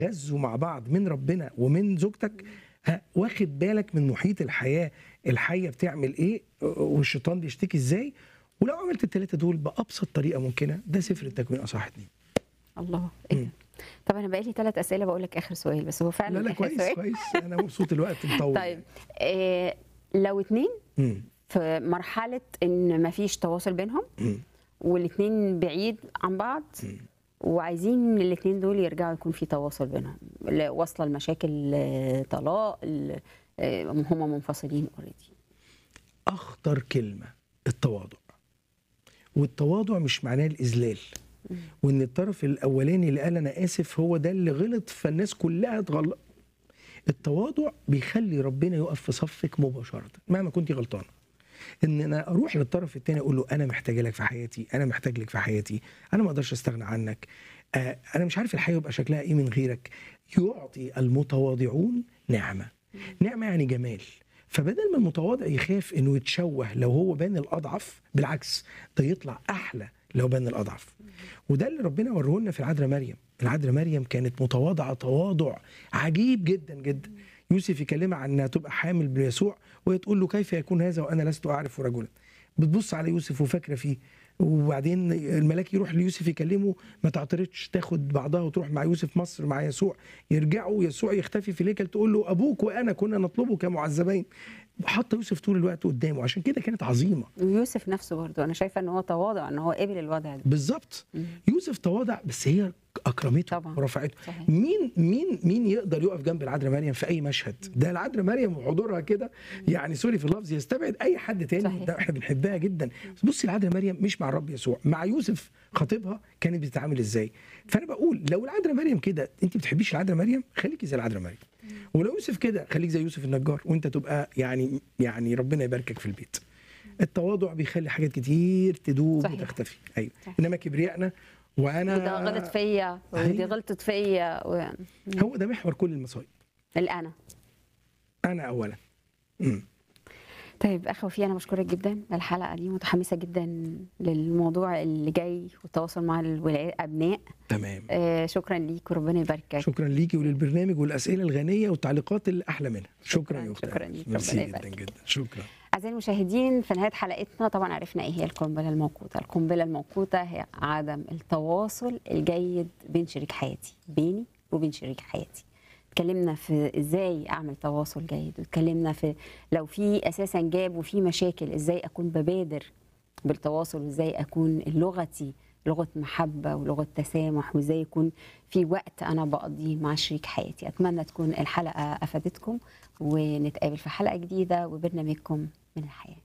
غزوا مع بعض من ربنا ومن زوجتك ها واخد بالك من محيط الحياه الحيه بتعمل ايه والشيطان بيشتكي ازاي ولو عملت الثلاثه دول بابسط طريقه ممكنه ده سفر التكوين اصح اتنين الله ايه مم. ده طب انا بقالي ثلاث اسئله بقول لك اخر سؤال بس هو فعلا لا لا آخر كويس سؤال. كويس انا مبسوط الوقت مطول طيب إيه لو اتنين مم. في مرحله ان مفيش تواصل بينهم مم. والاتنين بعيد عن بعض وعايزين الاتنين دول يرجعوا يكون في تواصل بينهم ل- واصله المشاكل طلاق ال- آه، هما منفصلين اوريدي اخطر كلمه التواضع والتواضع مش معناه الاذلال وان الطرف الاولاني اللي قال انا اسف هو ده اللي غلط فالناس كلها تغلط التواضع بيخلي ربنا يقف في صفك مباشره مهما كنت غلطانه ان انا اروح للطرف الثاني اقول له انا محتاج لك في حياتي انا محتاج لك في حياتي انا ما اقدرش استغنى عنك آه انا مش عارف الحياه يبقى شكلها ايه من غيرك يعطي المتواضعون نعمه نعمه يعني جمال فبدل ما المتواضع يخاف انه يتشوه لو هو بان الاضعف بالعكس ده يطلع احلى لو بان الاضعف وده اللي ربنا وريه لنا في العذراء مريم العذراء مريم كانت متواضعه تواضع عجيب جدا جدا يوسف يكلمها عن انها تبقى حامل بيسوع وهي تقول له كيف يكون هذا وانا لست اعرف رجلا بتبص على يوسف وفاكره فيه وبعدين الملاك يروح ليوسف يكلمه ما تعترضش تاخد بعضها وتروح مع يوسف مصر مع يسوع يرجعوا يسوع يختفي في الهيكل تقول له ابوك وانا كنا نطلبك معذبين حاطه يوسف طول الوقت قدامه عشان كده كانت عظيمه ويوسف نفسه برضو انا شايفه ان هو تواضع ان هو قبل الوضع ده بالظبط يوسف تواضع بس هي اكرمته طبعا. ورفعته صحيح. مين مين مين يقدر يقف جنب العذراء مريم في اي مشهد ده العذراء مريم وحضورها كده يعني سوري في اللفظ يستبعد اي حد تاني صحيح. ده احنا بنحبها جدا بس بصي العذراء مريم مش مع الرب يسوع مع يوسف خطيبها كانت بتتعامل ازاي فانا بقول لو العذراء مريم كده انت بتحبيش العذراء مريم خليكي زي العذراء مريم ولو يوسف كده خليك زي يوسف النجار وانت تبقى يعني يعني ربنا يباركك في البيت التواضع بيخلي حاجات كتير تدوب صحيح. وتختفي ايوه صحيح. انما كبريائنا وانا وده غلط فيا ودي أيوة. غلطت فيا و... هو ده محور كل المصايب الانا انا اولا مم. طيب اخ وفي انا بشكرك جدا الحلقه دي متحمسه جدا للموضوع اللي جاي والتواصل مع الابناء تمام آه شكرا ليك وربنا يباركك شكرا ليكي وللبرنامج والاسئله الغنيه والتعليقات اللي احلى منها شكرا شكراً، يا اختي شكراً ليك، ميرسي ربنا جدا يبارك. جدا شكرا أعزائي المشاهدين في نهاية حلقتنا طبعا عرفنا إيه هي القنبلة الموقوتة القنبلة الموقوتة هي عدم التواصل الجيد بين شريك حياتي بيني وبين شريك حياتي اتكلمنا في ازاي اعمل تواصل جيد واتكلمنا في لو في اساسا جاب وفي مشاكل ازاي اكون ببادر بالتواصل وازاي اكون لغتي لغه محبه ولغه تسامح وازاي يكون في وقت انا بقضيه مع شريك حياتي اتمنى تكون الحلقه افادتكم ونتقابل في حلقه جديده وبرنامجكم من الحياه